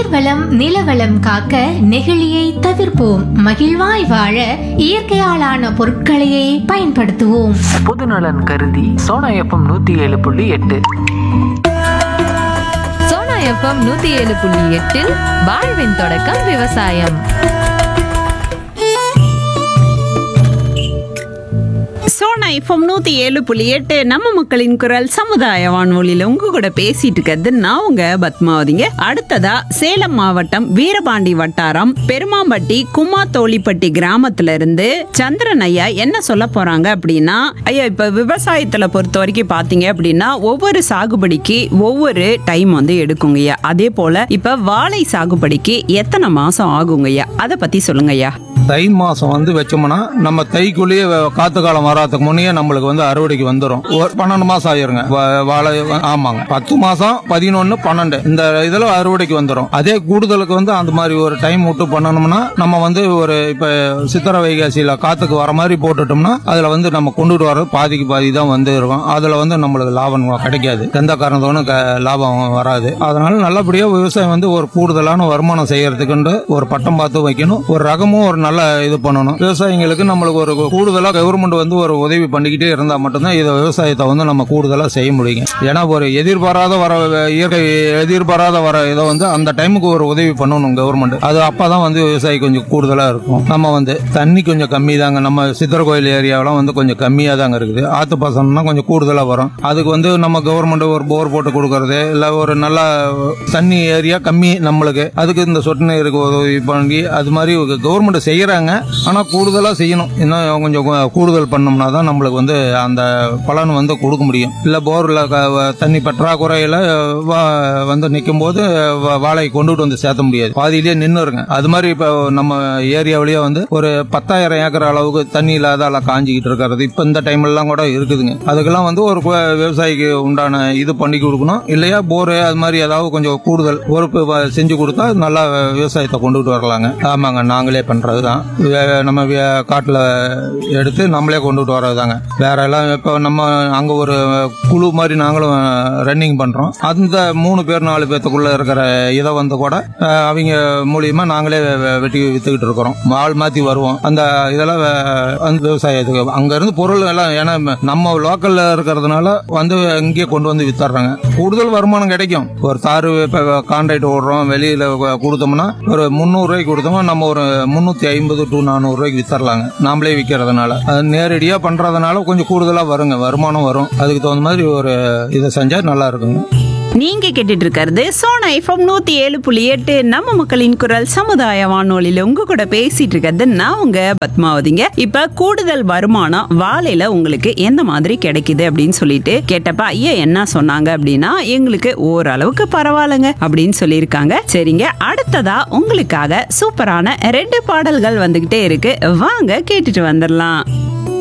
நீர்வளம் நிலவளம் காக்க நெகிழியை தவிர்ப்போம் மகிழ்வாய் வாழ இயற்கையாலான பொருட்களையே பயன்படுத்துவோம் பொதுநலன் கருதி சோனா எஃப்எம் நூத்தி ஏழு புள்ளி எட்டு சோனா எஃப்எம் நூத்தி ஏழு புள்ளி எட்டில் வாழ்வின் தொடக்கம் விவசாயம் சோனா எஃப்எம் நூத்தி ஏழு புள்ளி எட்டு நம்ம மக்களின் குரல் சமுதாய வானொலியில உங்க கூட பேசிட்டு இருக்கிறது நான் உங்க பத்மாவதிங்க அடுத்ததா சேலம் மாவட்டம் வீரபாண்டி வட்டாரம் பெருமாம்பட்டி குமாத்தோலிப்பட்டி கிராமத்துல இருந்து சந்திரன் ஐயா என்ன சொல்ல போறாங்க அப்படின்னா ஐயா இப்ப விவசாயத்துல பொறுத்த வரைக்கும் பாத்தீங்க அப்படின்னா ஒவ்வொரு சாகுபடிக்கு ஒவ்வொரு டைம் வந்து எடுக்குங்கய்யா அதே போல இப்ப வாழை சாகுபடிக்கு எத்தனை மாசம் ஆகுங்கய்யா அதை பத்தி சொல்லுங்க ஐயா தை மாசம் வந்து வச்சோம்னா நம்ம தைக்குள்ளேயே வ- காத்து காலம் வராதுக்கு முன்னே நம்மளுக்கு வந்து அறுவடைக்கு வந்துடும் ஒரு பன்னெண்டு மாசம் ஆயிருங்க வ- வாழை ஆமாங்க பத்து மாசம் பதினொன்னு பன்னெண்டு இந்த இதுல அறுவடைக்கு வந்துடும் அதே கூடுதலுக்கு வந்து அந்த மாதிரி ஒரு டைம் விட்டு பண்ணணும்னா நம்ம வந்து ஒரு இப்ப சித்திரை வைகாசியில காத்துக்கு வர மாதிரி போட்டுட்டோம்னா அதுல வந்து நம்ம கொண்டுட்டு வர பாதிக்கு பாதி தான் வந்து இருக்கும் அதுல வந்து நம்மளுக்கு லாபம் கிடைக்காது எந்த காரணத்தோடும் க- லாபம் வராது அதனால நல்லபடியா விவசாயம் வந்து ஒரு கூடுதலான வருமானம் செய்யறதுக்குண்டு ஒரு பட்டம் பார்த்து வைக்கணும் ஒரு ரகமும் ஒரு நல்ல இது பண்ணணும் விவசாயிங்களுக்கு நம்மளுக்கு ஒரு கூடுதலா கவர்மெண்ட் வந்து ஒரு உதவி பண்ணிக்கிட்டே இருந்தா மட்டும்தான் இதை விவசாயத்தை வந்து நம்ம கூடுதலா செய்ய முடியும் ஏன்னா ஒரு எதிர்பாராத வர இயற்கை எதிர்பாராத வர இதை வந்து அந்த டைமுக்கு ஒரு உதவி பண்ணணும் கவர்மெண்ட் அது அப்பதான் வந்து விவசாயி கொஞ்சம் கூடுதலா இருக்கும் நம்ம வந்து தண்ணி கொஞ்சம் கம்மி தாங்க நம்ம சித்தர் கோயில் ஏரியாவெல்லாம் வந்து கொஞ்சம் கம்மியா தாங்க இருக்குது ஆத்து பாசனம்னா கொஞ்சம் கூடுதலா வரும் அதுக்கு வந்து நம்ம கவர்மெண்ட் ஒரு போர் போட்டு கொடுக்கறது இல்ல ஒரு நல்ல தண்ணி ஏரியா கம்மி நம்மளுக்கு அதுக்கு இந்த சொட்டு நீருக்கு உதவி பண்ணி அது மாதிரி கவர்மெண்ட் செய்யறாங்க ஆனா கூடுதலா செய்யணும் இன்னும் கொஞ்சம் கூ- கூடுதல் பண்ணோம்னா தான் நம்மளுக்கு வந்து அந்த பலன் வந்து கொடுக்க முடியும் இல்ல போர்ல க- வ- தண்ணி பற்றாக்குறையில வா- வந்து நிற்கும் போது வா- வாழையை கொண்டுட்டு வந்து சேர்த்த முடியாது பாதியிலேயே நின்னுருங்க அது மாதிரி இப்ப நம்ம ஏரியாவிலேயே வந்து ஒரு பத்தாயிரம் ஏக்கர் அளவுக்கு தண்ணி இல்லாத எல்லாம் காஞ்சிக்கிட்டு இருக்கிறது இப்ப இந்த டைம்ல எல்லாம் கூட இருக்குதுங்க அதுக்கெல்லாம் வந்து ஒரு கு- விவசாயிக்கு உண்டான இது பண்ணி கொடுக்கணும் இல்லையா போர் அது மாதிரி ஏதாவது கொஞ்சம் கூடுதல் பொறுப்பு வ- செஞ்சு கொடுத்தா நல்லா விவசாயத்தை கொண்டுட்டு வரலாங்க ஆமாங்க நாங்களே பண்றதுதான் வே- நம்ம வே- காட்டுல எடுத்து நம்மளே கொண்டுட்டு வர்றதுதாங்க வேற எல்லாம் இப்போ நம்ம அங்க ஒரு குழு மாதிரி நாங்களும் ரன்னிங் பண்றோம் அந்த மூணு பேர் நாலு பேர்த்துக்குள்ள இருக்கிற இதை வந்து கூட அஹ், அவங்க மூலியமா நாங்களே வெ- வெ- வெட்டி வித்துக்கிட்டு இருக்கிறோம் ஆள் மாத்தி வருவோம் அந்த இதெல்லாம் வே- அந்த விவசாயத்துக்கு அங்க இருந்து பொருள் எல்லாம் ஏன்னா நம்ம லோக்கல்ல இருக்கிறதுனால வந்து இங்கே கொண்டு வந்து வித்துறாங்க கூடுதல் வருமானம் கிடைக்கும் ஒரு தாறு இப்ப கான்ட்ராக்ட் ஓடுறோம் வெளியில கு- கொடுத்தோம்னா ஒரு முந்நூறு ரூபாய்க்கு கொடுத்தோம்னா நம்ம ஒரு முன்னூத்தி ஐம்பது டு நானூறு ரூபாய்க்கு வித்தரலாங்க நாமளே விற்கிறதுனால அது நேரடியா பண்றதுனால கொஞ்சம் கூடுதலா வருங்க வருமானம் வரும் அதுக்கு தகுந்த மாதிரி ஒரு இதை செஞ்சா நல்லா இருக்குங்க நீங்க கேட்டுட்டு இருக்கிறது சோனா எஃப்எம் நூத்தி ஏழு புள்ளி எட்டு நம்ம மக்களின் குரல் சமுதாய வானொலியில உங்க கூட பேசிட்டு இருக்கிறது நான் உங்க பத்மாவதிங்க இப்ப கூடுதல் வருமானம் வாழையில உங்களுக்கு எந்த மாதிரி கிடைக்குது அப்படின்னு சொல்லிட்டு கேட்டப்ப ஐயா என்ன சொன்னாங்க அப்படின்னா எங்களுக்கு ஓரளவுக்கு பரவாயில்லைங்க அப்படின்னு சொல்லியிருக்காங்க சரிங்க அடுத்ததா உங்களுக்காக சூப்பரான ரெண்டு பாடல்கள் வந்துகிட்டே இருக்கு வாங்க கேட்டுட்டு வந்துடலாம்